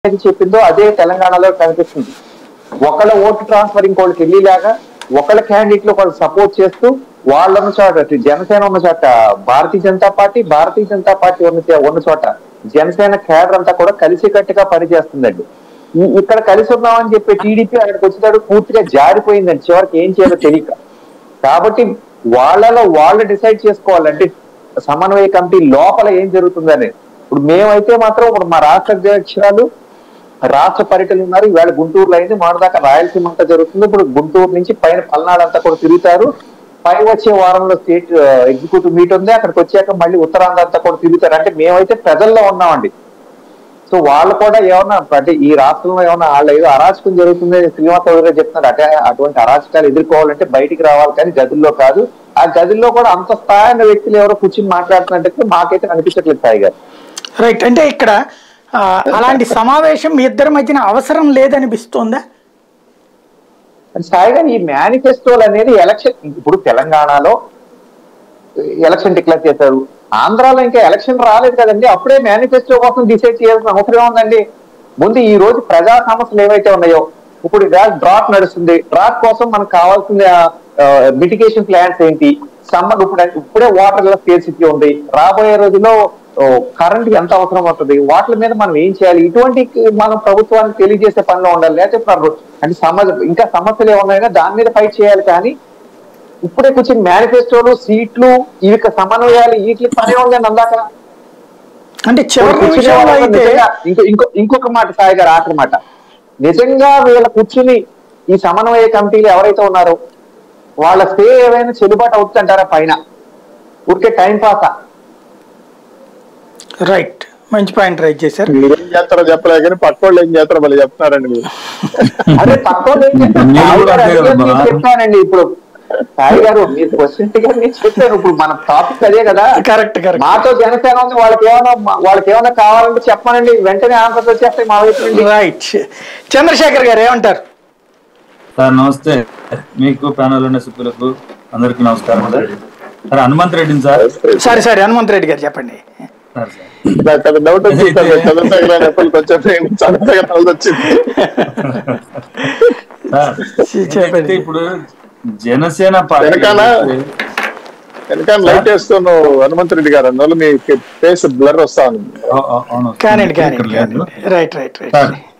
ఏది చెప్పిందో అదే తెలంగాణలో కనిపిస్తుంది ఒకళ్ళ ఓటు ట్రాన్స్ఫర్ ఇంకోళ్ళకి వెళ్ళేలాగా ఒకళ్ళ క్యాండిడేట్ లో వాళ్ళు సపోర్ట్ చేస్తూ వాళ్ళు ఉన్న చోట అటు జనసేన ఉన్న చోట భారతీయ జనతా పార్టీ భారతీయ జనతా పార్టీ ఉన్న చే- ఉన్న చోట జనసేన కేడర్ అంతా కూడా కలిసికట్టుగా పనిచేస్తుందండి ఈ- ఇక్కడ కలిసి ఉన్నామని చెప్పి టీడీపీ అక్కడికి వచ్చేటప్పుడు పూర్తిగా జారిపోయిందండి చివరికి ఏం చేయాలో తెలియక కాబట్టి వాళ్ళలో వాళ్ళు డిసైడ్ చేసుకోవాలంటే సమన్వయ కమిటీ లోపల ఏం జరుగుతుందని ఇప్పుడు మేమైతే మాత్రం ఇప్పుడు మా రాష్ట్ర అధ్యక్షురాలు రాష్ట్ర పర్యటనలు ఉన్నారు ఇవాళ గుంటూరులో అయింది మొన్నదాకా రాయలసీమ అంతా జరుగుతుంది ఇప్పుడు గుంటూరు నుంచి పైన పల్నాడు అంతా కూడా తిరుగుతారు పై వచ్చే వారంలో స్టేట్ ఎగ్జిక్యూటివ్ మీట్ ఉంది అక్కడికి వచ్చాక మళ్ళీ ఉత్తరాంధ్ర అంతా కూడా తిరుగుతారు అంటే మేమైతే ప్రజల్లో ఉన్నామండి సో వాళ్ళు కూడా ఏమన్నా అంటే ఈ రాష్ట్రంలో ఏమన్నా వాళ్ళు ఏదో అరాచకం జరుగుతుంది అని శ్రీనివాస గారు చెప్తున్నారు అంటే అటువంటి అరాచకాలు ఎదుర్కోవాలంటే బయటికి రావాలి కానీ గదుల్లో కాదు ఆ గదుల్లో కూడా అంత స్థాయిన వ్యక్తులు ఎవరో కూర్చుని మాట్లాడుతున్నట్టు మాకైతే అనిపించట్లేదు సాయి గారు రైట్ అంటే ఇక్కడ ఆ, అలాంటి సమావేశం మీ ఇద్దరి మధ్యన అవసరం లేదనిపిస్తోందా అంటే సాయి గారు ఈ మేనిఫెస్టోలు అనేది ఎలక్షన్ ఇప్పుడు తెలంగాణలో ఎలక్షన్ డిక్లేర్ చేశారు ఆంధ్రాలో ఇంకా ఎలక్షన్ రాలేదు కదండి అప్పుడే మేనిఫెస్టో కోసం డిసైడ్ చేయాల్సిన అవసరం ఉందండి ముందు ఈ రోజు ప్రజా సమస్యలు ఏవైతే ఉన్నాయో ఇప్పుడు డ్రాట్ నడుస్తుంది డ్రాట్ కోసం మనకు కావాల్సిన మిటిగేషన్ ప్లాన్స్ ఏంటి సమ్మర్ ఇప్పుడు ఇప్పుడే వాటర్ స్కేర్సిటీ ఉంది రాబోయే రోజుల్లో కరెంట్ ఎంత అవసరం అవుతుంది వాటి మీద మనం ఏం చేయాలి ఇటువంటి మనం ప్రభుత్వానికి తెలియజేసే పనిలో ఉండాలి లేకపోతే ప్ర- అంటే సమస్య ఇంకా సమస్యలు ఏమన్నాయినా దాని మీద ఫైట్ చేయాలి కానీ ఇప్పుడే కూర్చొని మేనిఫెస్టోలు సీట్లు ఇవి సమన్వయాలు వీటి పని ఉందని అందాక అంటే చివరి కూర్చునే విషయంలో వాళ్ళందరూ అయితే నిజంగా ఇంకో ఇంకో ఇంకొక మాట సాయి గారు ఆఖరి మాట నిజంగా వీళ్ళ కూర్చుని ఈ సమన్వయ కమిటీలు ఎవరైతే ఉన్నారో వాళ్ళ స్టే ఏమైనా చెల్లుబాటు అవుతుందంటారా పైన ఊరికే టైం పాసా రైట్ మంచి పాయింట్ రైట్ చేశారు మీరేం చేస్తారో చెప్పలేదు కానీ పక్కోళ్ళు ఏం చేస్తారో మళ్ళీ చెప్తున్నారండి మీరు అదే పక్కన మీరు కూడా అంతే కదా బా. చెప్పానండి ఇప్పుడు సాయి గారు మీరు క్వశ్చన్ గా నేను చెప్పాను ఇప్పుడు మన టాపిక్ అదే కదా కరెక్ట్ కరెక్ట్ మాతో జనసేన ఉంది వాళ్ళకి ఏమైనా వాళ్ళకి ఏమైనా కావాలంటే చెప్పానండి వెంటనే ఆన్సర్ వచ్చేస్తాయి మా వైపు నుండి రైట్ చంద్రశేఖర్ గారు ఏమంటారు సార్ నమస్తే మీకు ప్యానల్ ఉన్న సభ్యులకు అందరికీ నమస్కారం సార్ సార్ హనుమంత్ రెడ్డిని సార్ సరే సరే హనుమంత్ రెడ్డి గారు చెప్పండి సార్ సార్ నాకు అది డౌట్ వచ్చింది సార్ మీరు చంద్రశేఖర్ ఎప్పటికి వచ్చారు చంద్రశేఖర్ కలిసి వచ్చింది సార్ చెప్పండి. అయితే ఇప్పుడు జనసేన పార్టీ వెనకాల? వెనకాల లైట్ వేస్తున్నావు హనుమంత్ రెడ్డి గారు అందువల్ల మీ ఫేస్ బ్లర్ వస్తా ఉంది అవు- అవు- అవును కానివ్వండి ఇక్కడ కానివ్వండి లేదు కానివ్వండి రైట్ రైట్ రైట్ సార్